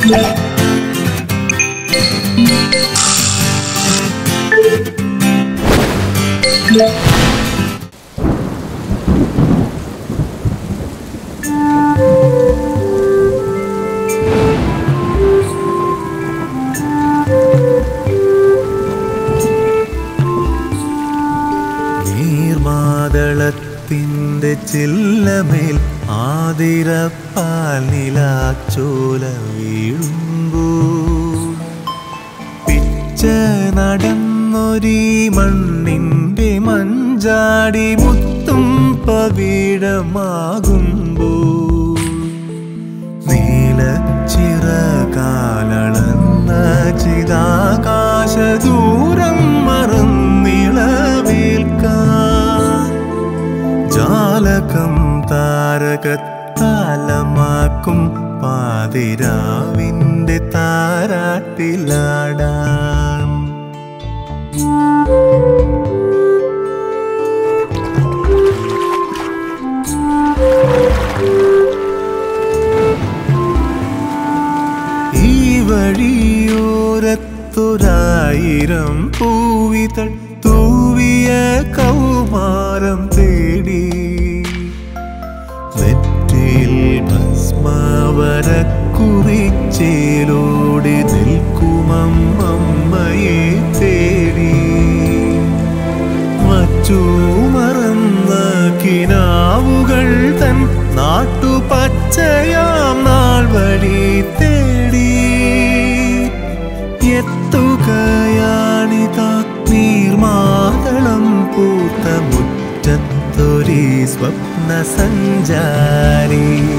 നീർമാതളത്തിൻ്റെ ചില്ലമേൽ ആതിരപ്പാൽ നിലാച്ചോല വീഴുമ്പോൾ പിച്ച നടന്നൊരീ മണ്ണിൻ്റെ മഞ്ചാടി മുത്തും പവിഴമാകുമ്പോൾ നീലച്ചിറകാലളന്ന ചിതാകാശ ദൂരം മറന്നിളവേൽക്കാൻ ജാലകം താരകത്താലമാക്കും പാതിരാവിൻ്റെ താരാട്ടിലാടാൻ ഈ വഴിയോരത്തൊരായിരം പൂവിതൾ തൂവിയ കൗമാരം തേടി നെറ്റിയിൽ ഭസ്മവരക്കുറിച്ചേലോടി നിൽക്കുമമ്മയെ തേടി വച്ചു മറന്ന കിനാവുകൾ തൻ നാട്ടുപച്ചയാം നാൾ വഴി തേടി എത്തുകയാണിതാ നീർമാതളം പൂത്ത മുറ്റത്തൊരി സ്വപ്ന സഞ്ചാരി